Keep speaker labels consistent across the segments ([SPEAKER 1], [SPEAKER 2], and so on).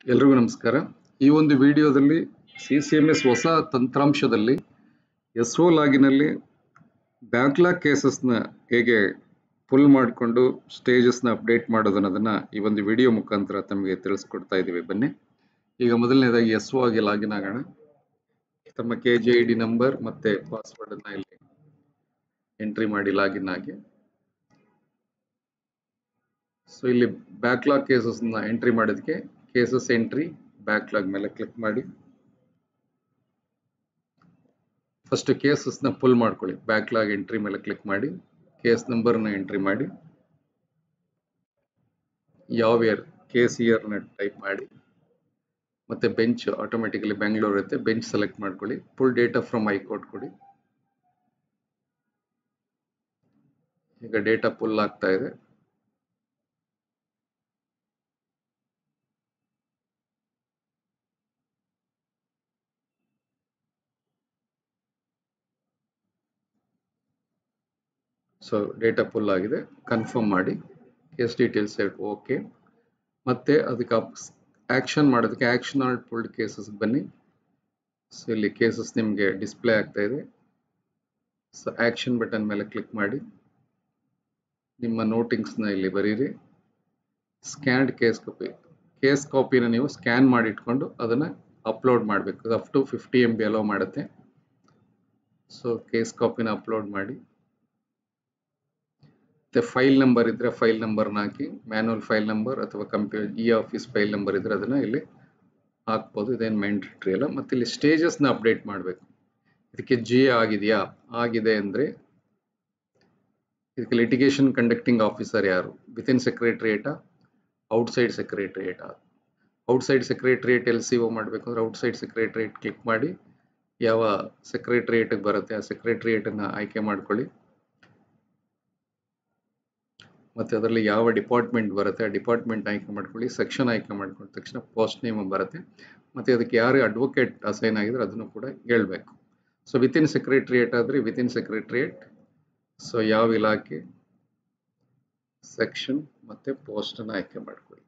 [SPEAKER 1] ಎಲ್ರಿಗೂ ನಮಸ್ಕಾರ ಈ ಒಂದು ವಿಡಿಯೋದಲ್ಲಿ ಸಿ ಸಿ ಎಂ ಎಸ್ ಹೊಸ ತಂತ್ರಾಂಶದಲ್ಲಿ ಎಸ್ ಒ ಲಾಗಿನಲ್ಲಿ ಬ್ಯಾಕ್ಲಾಗ್ ಕೇಸಸ್ನ ಹೇಗೆ ಫುಲ್ ಮಾಡಿಕೊಂಡು ಸ್ಟೇಜಸ್ನ ಅಪ್ಡೇಟ್ ಮಾಡೋದು ಅನ್ನೋದನ್ನ ಈ ಒಂದು ವಿಡಿಯೋ ಮುಖಾಂತರ ತಮಗೆ ತಿಳಿಸ್ಕೊಡ್ತಾ ಇದ್ದೀವಿ ಬನ್ನಿ ಈಗ ಮೊದಲನೇದಾಗಿ ಎಸ್ ಒ ಆಗಿ ಲಾಗಿನ್ ಆಗೋಣ ತಮ್ಮ K G I D number ಮತ್ತೆ ಪಾಸ್ವರ್ಡ್ ಅನ್ನ ಇಲ್ಲಿ ಎಂಟ್ರಿ ಮಾಡಿ ಲಾಗಿನ್ ಆಗಿ ಸೊ ಇಲ್ಲಿ ಬ್ಯಾಕ್ಲಾಗ್ ಕೇಸಸ್ನ ಎಂಟ್ರಿ ಮಾಡೋದಕ್ಕೆ ಕೇಸಸ್ ಎಂಟ್ರಿ ಬ್ಯಾಕ್ಲಾಗ್ ಮೇಲೆ ಕ್ಲಿಕ್ ಮಾಡಿ ಫಸ್ಟ್ ಕೇಸಸ್ನ ಫುಲ್ ಮಾಡ್ಕೊಳ್ಳಿ ಬ್ಯಾಕ್ಲಾಗ್ ಎಂಟ್ರಿ ಮೇಲೆ ಕ್ಲಿಕ್ ಮಾಡಿ ಕೇಸ್ ನಂಬರ್ನ ಎಂಟ್ರಿ ಮಾಡಿ ಯಾವ ಇಯರ್ ಕೇಸ್ ಇಯರ್ನ ಟೈಪ್ ಮಾಡಿ ಮತ್ತೆ ಬೆಂಚ್ ಆಟೋಮೆಟಿಕಲಿ ಬೆಂಗಳೂರು ಇರುತ್ತೆ ಬೆಂಚ್ ಸೆಲೆಕ್ಟ್ ಮಾಡ್ಕೊಳ್ಳಿ ಫುಲ್ ಡೇಟಾ ಫ್ರಮ್ ಹೈಕೋರ್ಟ್ ಕೊಡಿ ಈಗ ಡೇಟಾ ಫುಲ್ ಆಗ್ತಾ ಇದೆ ಸೊ ಡೇಟಾ ಫುಲ್ ಆಗಿದೆ ಕನ್ಫರ್ಮ್ ಮಾಡಿ ಕೇಸ್ ಡೀಟೇಲ್ಸ್ ಓಕೆ ಮತ್ತೆ ಅದಕ್ಕೆ ಆಕ್ಷನ್ ಮಾಡೋದಕ್ಕೆ ಆಕ್ಷನ್ ಆಲ್ಟ್ ಪುಲ್ಡ್ ಕೇಸಸ್ ಬನ್ನಿ ಸೊ ಇಲ್ಲಿ ಕೇಸಸ್ ನಿಮಗೆ ಡಿಸ್ಪ್ಲೇ ಆಗ್ತಾ ಇದೆ ಸೊ ಆಕ್ಷನ್ ಬಟನ್ ಮೇಲೆ ಕ್ಲಿಕ್ ಮಾಡಿ ನಿಮ್ಮ ನೋಟಿಂಗ್ಸ್ನ ಇಲ್ಲಿ ಬರೀರಿ ಸ್ಕ್ಯಾನ್ಡ್ ಕೇಸ್ ಕಾಪಿ ಕೇಸ್ ಕಾಪಿನ ನೀವು ಸ್ಕ್ಯಾನ್ ಮಾಡಿ ಇಟ್ಕೊಂಡು ಅದನ್ನು ಅಪ್ಲೋಡ್ ಮಾಡಬೇಕು up to fifty M B hello ಮಾಡುತ್ತೆ ಸೊ ಕೇಸ್ ಕಾಪಿನ ಅಪ್ಲೋಡ್ ಮಾಡಿ ಮತ್ತೆ ಫೈಲ್ ನಂಬರ್ ಇದ್ರೆ ಫೈಲ್ ನಂಬರ್ನ ಹಾಕಿ ಮ್ಯಾನುವಲ್ ಫೈಲ್ ನಂಬರ್ ಅಥವಾ ಕಂಪ್ಯೂ ಇ ಆಫೀಸ್ ಫೈಲ್ ನಂಬರ್ ಇದ್ರೆ ಅದನ್ನ ಇಲ್ಲಿ ಹಾಕ್ಬೋದು ಇದೇನು ಮ್ಯಾಂಡೇಟ್ರಿ ಅಲ್ಲ ಮತ್ತೆ ಇಲ್ಲಿ ಸ್ಟೇಜಸ್ನ ಅಪ್ಡೇಟ್ ಮಾಡಬೇಕು ಇದಕ್ಕೆ ಜಿ ಆಗಿದೆಯಾ ಆಗಿದೆ ಅಂದ್ರೆ ಇದಕ್ಕೆ ಲಿಟಿಗೇಷನ್ ಕಂಡಕ್ಟಿಂಗ್ ಆಫೀಸರ್ ಯಾರು ವಿತಿನ್ ಸೆಕ್ರೆಟರಿಯೇಟಾ ಔಟ್ಸೈಡ್ ಸೆಕ್ರೆಟರಿಯೇಟಾ outside secretariat L C O ಮಾಡಬೇಕು ಅಂದ್ರೆ ಔಟ್ಸೈಡ್ ಸೆಕ್ರೆಟರಿಯೇಟ್ ಕ್ಲಿಕ್ ಮಾಡಿ ಯಾವ ಸೆಕ್ರೆಟರಿಯೇಟ್ಗೆ ಬರುತ್ತೆ ಆ ಸೆಕ್ರೆಟರಿಯೇಟನ್ನು ಆಯ್ಕೆ ಮಾಡ್ಕೊಳ್ಳಿ ಮತ್ತೆ ಅದರಲ್ಲಿ ಯಾವ ಡಿಪಾರ್ಟ್ಮೆಂಟ್ ಬರುತ್ತೆ ಆ ಡಿಪಾರ್ಟ್ಮೆಂಟ್ ಆಯ್ಕೆ ಮಾಡ್ಕೊಳ್ಳಿ ಸೆಕ್ಷನ್ ಆಯ್ಕೆ ಮಾಡ್ಕೊಂಡ ತಕ್ಷಣ ಪೋಸ್ಟ್ ನೇಮ್ ಬರುತ್ತೆ ಮತ್ತೆ ಅದಕ್ಕೆ ಯಾರು ಅಡ್ವೊಕೇಟ್ ಅಸೈನ್ ಆಗಿದ್ರೆ ಅದನ್ನು ಕೂಡ ಹೇಳ್ಬೇಕು ಸೊ ವಿತಿನ್ ಸೆಕ್ರೆಟರಿಯೇಟ್ ಆದರೆ ವಿತಿನ್ ಸೆಕ್ರೆಟರಿಯೇಟ್ ಸೊ ಯಾವ ಇಲಾಖೆ ಸೆಕ್ಷನ್ ಮತ್ತೆ ಪೋಸ್ಟ್ ಅನ್ನು ಆಯ್ಕೆ ಮಾಡ್ಕೊಳ್ಳಿ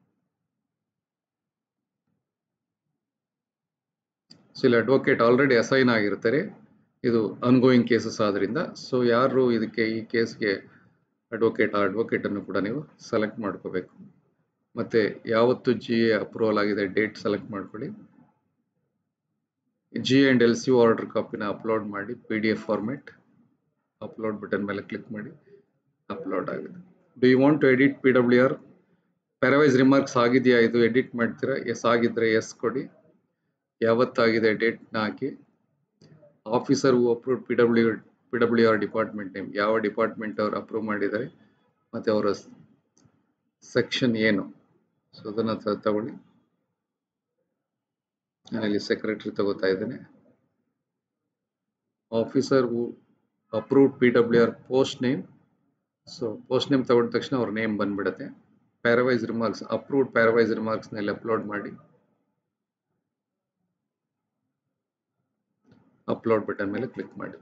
[SPEAKER 1] ಸೊ ಇಲ್ಲಿ ಅಡ್ವೊಕೇಟ್ ಆಲ್ರೆಡಿ ಅಸೈನ್ ಆಗಿರ್ತಾರೆ ಇದು ಅನ್ಗೋಯಿಂಗ್ ಕೇಸಸ್ ಆದ್ರಿಂದ ಸೊ ಯಾರು ಇದಕ್ಕೆ ಈ ಕೇಸ್ಗೆ ಅಡ್ವೊಕೇಟ್ ಆ ಅಡ್ವೊಕೇಟ್ ಅನ್ನು ಕೂಡ ನೀವು ಸೆಲೆಕ್ಟ್ ಮಾಡ್ಕೋಬೇಕು ಮತ್ತೆ ಯಾವತ್ತು ಜಿ ಎ ಅಪ್ರೂವಲ್ ಆಗಿದೆ ಡೇಟ್ ಸೆಲೆಕ್ಟ್ ಮಾಡ್ಕೊಳ್ಳಿ G and L C order ಕಾಪಿನ ಅಪ್ಲೋಡ್ ಮಾಡಿ P D F format upload button ಮೇಲೆ ಕ್ಲಿಕ್ ಮಾಡಿ ಅಪ್ಲೋಡ್ ಆಗಿದೆ do you want to edit P W R parawise remarks ಆಗಿದೆಯಾ ಇದು ಎಡಿಟ್ ಮಾಡ್ತೀರಾ ಎಸ್ ಆಗಿದ್ರೆ ಎಸ್ ಕೊಡಿ ಯಾವತ್ತಾಗಿದೆ ಡೇಟ್ನ ಹಾಕಿ officer who approve P W P W R department name ಯಾವ ಡಿಪಾರ್ಟ್ಮೆಂಟ್ ಅವರು ಅಪ್ರೂವ್ ಮಾಡಿದ್ದಾರೆ ಮತ್ತು ಅವರ ಸೆಕ್ಷನ್ ಏನು ಸೊ ಅದನ್ನು ತಗೊಳ್ಳಿ ನಾನಿಲ್ಲಿ ಸೆಕ್ರೆಟರಿ ತಗೋತಾ ಇದ್ದೇನೆ officer who approved P W R post name so post name ತಗೊಂಡ ತಕ್ಷಣ ಅವ್ರ ನೇಮ್ ಬಂದ್ಬಿಡುತ್ತೆ ಪ್ಯಾರವೈಸ್ ರಿಮಾರ್ಕ್ಸ್ ಅಪ್ರೂವ್ಡ್ ಪ್ಯಾರವೈಸ್ ರಿಮಾರ್ಕ್ಸ್ನಲ್ಲಿ ಅಪ್ಲೋಡ್ ಮಾಡಿ ಅಪ್ಲೋಡ್ ಬಟನ್ ಮೇಲೆ ಕ್ಲಿಕ್ ಮಾಡಿ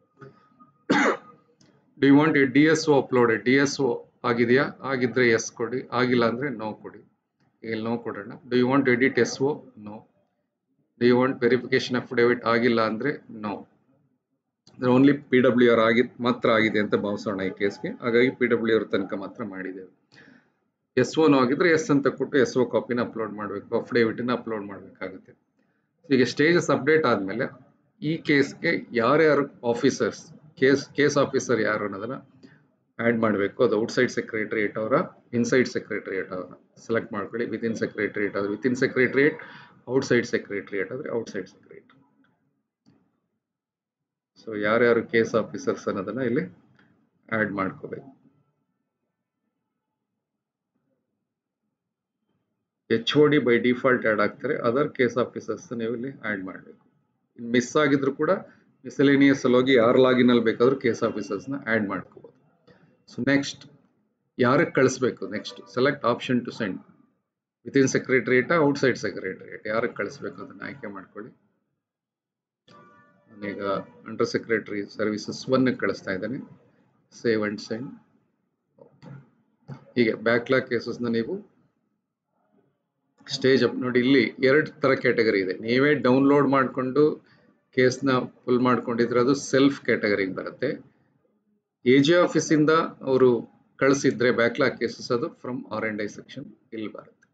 [SPEAKER 1] D want A D S O upload D S O ಆಗಿದೆಯಾ ಆಗಿದ್ರೆ ಎಸ್ ಕೊಡಿ ಆಗಿಲ್ಲ ಅಂದ್ರೆ ನೋ ಕೊಡಿ ಇಲ್ಲಿ ನೋ ಕೊಡೋಣ do you want edit S O no do you want verification affidavit ಆಗಿಲ್ಲ ಅಂದ್ರೆ no only P W R ಆಗಿ ಮಾತ್ರ ಆಗಿದೆ ಅಂತ ಭಾವಿಸೋಣ ಈ ಕೇಸ್ಗೆ ಹಾಗಾಗಿ ಪಿ ಡಬ್ಲ್ಯೂ ಆರ್ ತನಕ ಮಾತ್ರ ಮಾಡಿದ್ದೇವೆ ಎಸ್ ಒ ಆಗಿದ್ರೆ ಎಸ್ ಅಂತ ಕೊಟ್ಟು ಎಸ್ ಒ ಕಾಪಿನ ಅಪ್ಲೋಡ್ ಮಾಡಬೇಕು ಅಫಿಡೇವಿಟ್ನ ಅಪ್ಲೋಡ್ ಮಾಡಬೇಕಾಗುತ್ತೆ ಈಗ ಸ್ಟೇಜಸ್ ಅಪ್ಡೇಟ್ ಆದಮೇಲೆ ಈ ಕೇಸ್ಗೆ ಯಾರ್ಯಾರು ಆಫೀಸರ್ಸ್ ಕೇಸ್ ಕೇಸ್ ಆಫೀಸರ್ ಯಾರು ಅನ್ನೋದನ್ನ ಆ್ಯಡ್ ಮಾಡಬೇಕು ಅದು ಔಟ್ಸೈಡ್ ಸೆಕ್ರೆಟರಿಯೇಟ್ ಅವರ ಇನ್ಸೈಡ್ ಸೆಕ್ರೆಟರಿಯೇಟ್ ಅವರ ಸೆಲೆಕ್ಟ್ ಮಾಡ್ಕೊಳ್ಳಿ ವಿತಿನ್ ಸೆಕ್ರೆಟರಿಯೇಟ್ ಆದರೆ ವಿತಿನ್ ಸೆಕ್ರೆಟರಿಯೇಟ್ ಔಟ್ಸೈಡ್ ಸೆಕ್ರೆಟರಿಯೇಟ್ ಆದರೆ ಔಟ್ಸೈಡ್ ಸೆಕ್ರೆಟರಿ ಸೊ ಯಾರ್ಯಾರು ಕೇಸ್ ಆಫೀಸರ್ಸ್ ಅನ್ನೋದನ್ನ ಇಲ್ಲಿ ಆ್ಯಡ್ ಮಾಡ್ಕೋಬೇಕು H O D by default add ಆಗ್ತಾರೆ ಅದರ್ ಕೇಸ್ ಆಫೀಸರ್ಸ್ ನೀವು ಇಲ್ಲಿ ಆ್ಯಡ್ ಮಾಡಬೇಕು ಮಿಸ್ ಆಗಿದ್ರು ಕೂಡ ಮಿಸಲೇನಿಯಸ್ ಹೋಗಿ ಯಾರು ಲಾಗಿನ್ ಅಲ್ಲಿ ಬೇಕಾದ್ರೂ ಕೇಸ್ ಆಫೀಸರ್ಸ್ನ ಆ್ಯಡ್ ಮಾಡ್ಕೋಬೋದು ಸೊ ನೆಕ್ಸ್ಟ್ ಯಾರಿಗೆ ಕಳಿಸ್ಬೇಕು next select option to send within secretariat outside secretariat ಯಾರಿಗೆ ಕಳಿಸ್ಬೇಕು ಅದನ್ನು ಆಯ್ಕೆ ಮಾಡ್ಕೊಳ್ಳಿ ನಾನೀಗ ಅಂಡರ್ ಸೆಕ್ರೆಟರಿ ಸರ್ವಿಸಸ್ ಒನ್ಗೆ ಕಳಿಸ್ತಾ ಇದ್ದೇನೆ ಸೇವ್ ಅಂಡ್ ಸೆಂಡ್ ಹೀಗೆ ಬ್ಯಾಕ್ಲಾಗ್ ಕೇಸಸ್ನ ನೀವು ಸ್ಟೇಜ್ ಅಪ್ ನೋಡಿ ಇಲ್ಲಿ ಎರಡು ಥರ ಕ್ಯಾಟಗರಿ ಇದೆ ನೀವೇ ಡೌನ್ಲೋಡ್ ಮಾಡಿಕೊಂಡು ಕೇಸ್ನ ಫುಲ್ ಮಾಡ್ಕೊಂಡಿದ್ರೆ ಅದು ಸೆಲ್ಫ್ ಕ್ಯಾಟಗರಿಗೆ ಬರುತ್ತೆ ಎ ಜಿ ಆಫೀಸಿಂದ ಅವರು ಕಳಿಸಿದ್ರೆ ಬ್ಯಾಕ್ಲಾಗ್ ಕೇಸಸ್ ಅದು from R and I section ಇಲ್ಲಿ ಬರುತ್ತೆ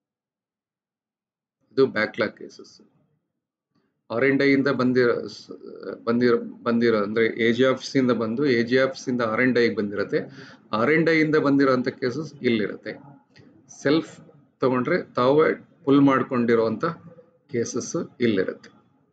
[SPEAKER 1] ಇದು backlog cases R and I ಇಂದ ಬಂದಿರೋ ಬಂದಿರೋ ಬಂದಿರೋ ಅಂದ್ರೆ ಎ ಜಿ ಆಫೀಸಿಂದ ಬಂದು ಎ ಜಿ ಆಫೀಸಿಂದ ಆರ್ ಅಂಡ್ ಐಗೆ ಬಂದಿರುತ್ತೆ ಆರ್ ಅಂಡ್ ಐ ಇಂದ ಬಂದಿರೋಂಥ ಕೇಸಸ್ ಇಲ್ಲಿರುತ್ತೆ ಸೆಲ್ಫ್ ತಗೊಂಡ್ರೆ ತಾವೇ ಫುಲ್ ಮಾಡ್ಕೊಂಡಿರುವಂತ ಕೇಸಸ್ ಇಲ್ಲಿರುತ್ತೆ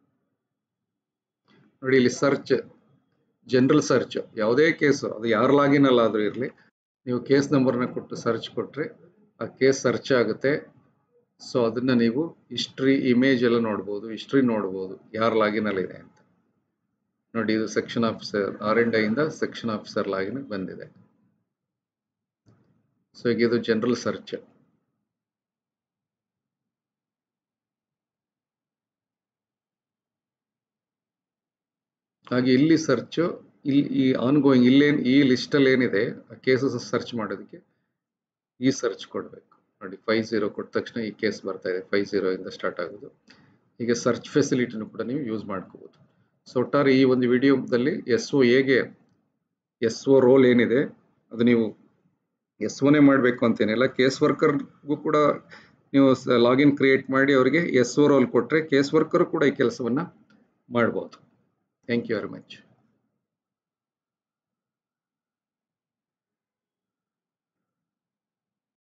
[SPEAKER 1] ನೋಡಿ ಇಲ್ಲಿ ಸರ್ಚ್ ಜನರಲ್ ಸರ್ಚ್ ಯಾವುದೇ ಕೇಸು ಅದು ಯಾರ ಲಾಗಿನ್ ಅಲ್ಲಾದ್ರೂ ಇರಲಿ ನೀವು ಕೇಸ್ ನಂಬರ್ನ ಕೊಟ್ಟು ಸರ್ಚ್ ಕೊಟ್ರೆ ಆ ಕೇಸ್ ಸರ್ಚ್ ಆಗುತ್ತೆ ಸೊ ಅದನ್ನ ನೀವು ಹಿಸ್ಟ್ರಿ ಇಮೇಜ್ ಎಲ್ಲ ನೋಡ್ಬೋದು ಹಿಸ್ಟ್ರಿ ನೋಡ್ಬೋದು ಯಾರ ಲಾಗಿನ್ ಅಲ್ಲಿ ಇದೆ ಅಂತ ನೋಡಿ ಇದು ಸೆಕ್ಷನ್ ಆಫೀಸರ್ ಆರ್ ಎಂಡ್ ಇಂದ ಸೆಕ್ಷನ್ ಆಫೀಸರ್ ಲಾಗಿನ್ ಬಂದಿದೆ ಸೊ ಈಗ ಇದು ಜನರಲ್ ಸರ್ಚ್ ಹಾಗೆ ಇಲ್ಲಿ ಸರ್ಚ್ ಇಲ್ಲಿ ಈ ಆನ್ ಗೋಯಿಂಗ್ ಇಲ್ಲೇನು ಈ ಲಿಸ್ಟಲ್ಲಿ ಏನಿದೆ ಆ ಕೇಸಸ್ ಸರ್ಚ್ ಮಾಡೋದಕ್ಕೆ ಈ ಸರ್ಚ್ ಕೊಡಬೇಕು ನೋಡಿ ಫೈವ್ ಜೀರೋ ಕೊಟ್ಟ ತಕ್ಷಣ ಈ ಕೇಸ್ ಬರ್ತಾ ಇದೆ ಫೈವ್ ಜೀರೋ ಇಂದ ಸ್ಟಾರ್ಟ್ ಆಗೋದು ಹೀಗೆ ಸರ್ಚ್ ಫೆಸಿಲಿಟಿನೂ ಕೂಡ ನೀವು ಯೂಸ್ ಮಾಡ್ಕೋಬೋದು ಸೊ ಒಟ್ಟಾರೆ ಈ ಒಂದು ವಿಡಿಯೋದಲ್ಲಿ ಎಸ್ ಒ ಹೇಗೆ ಎಸ್ ಒ ರೋಲ್ ಏನಿದೆ ಅದು ನೀವು ಎಸ್ ಒನೇ ಮಾಡಬೇಕು ಅಂತೇನಿಲ್ಲ ಕೇಸ್ ವರ್ಕರ್ಗೂ ಕೂಡ ನೀವು ಲಾಗಿನ್ ಕ್ರಿಯೇಟ್ ಮಾಡಿ ಅವರಿಗೆ ಎಸ್ ಒ ರೋಲ್ ಕೊಟ್ಟರೆ ಕೇಸ್ ವರ್ಕರ್ ಕೂಡ ಈ ಕೆಲಸವನ್ನು ಮಾಡ್ಬೋದು ಥ್ಯಾಂಕ್ ಯು ವೆರಿ ಮಚ್